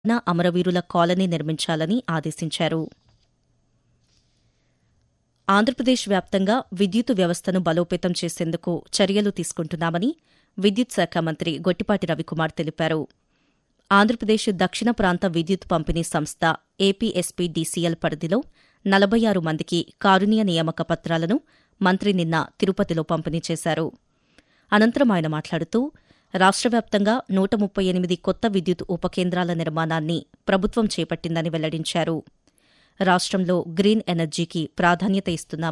అమరవీరుల కాలనీ నిర్మించాలని ఆదేశించారు ఆంధ్రప్రదేశ్ వ్యాప్తంగా విద్యుత్ వ్యవస్థను బలోపేతం చేసేందుకు చర్యలు తీసుకుంటున్నామని విద్యుత్ శాఖ మంత్రి గొట్టిపాటి రవికుమార్ తెలిపారు ఆంధ్రప్రదేశ్ దక్షిణ ప్రాంత విద్యుత్ పంపిణీ సంస్థ ఏపీఎస్పీడీసీఎల్ పరిధిలో నలభై ఆరు మందికి కారుణ్య నియామక పత్రాలను మంత్రి నిన్న తిరుపతిలో పంపిణీ చేశారు అనంతరం ఆయన మాట్లాడుతూ రాష్ట్ర వ్యాప్తంగా నూట ముప్పై ఎనిమిది కొత్త విద్యుత్ ఉపకేంద్రాల నిర్మాణాన్ని ప్రభుత్వం చేపట్టిందని వెల్లడించారు రాష్ట్రంలో గ్రీన్ ఎనర్జీకి ప్రాధాన్యత ఇస్తున్నామని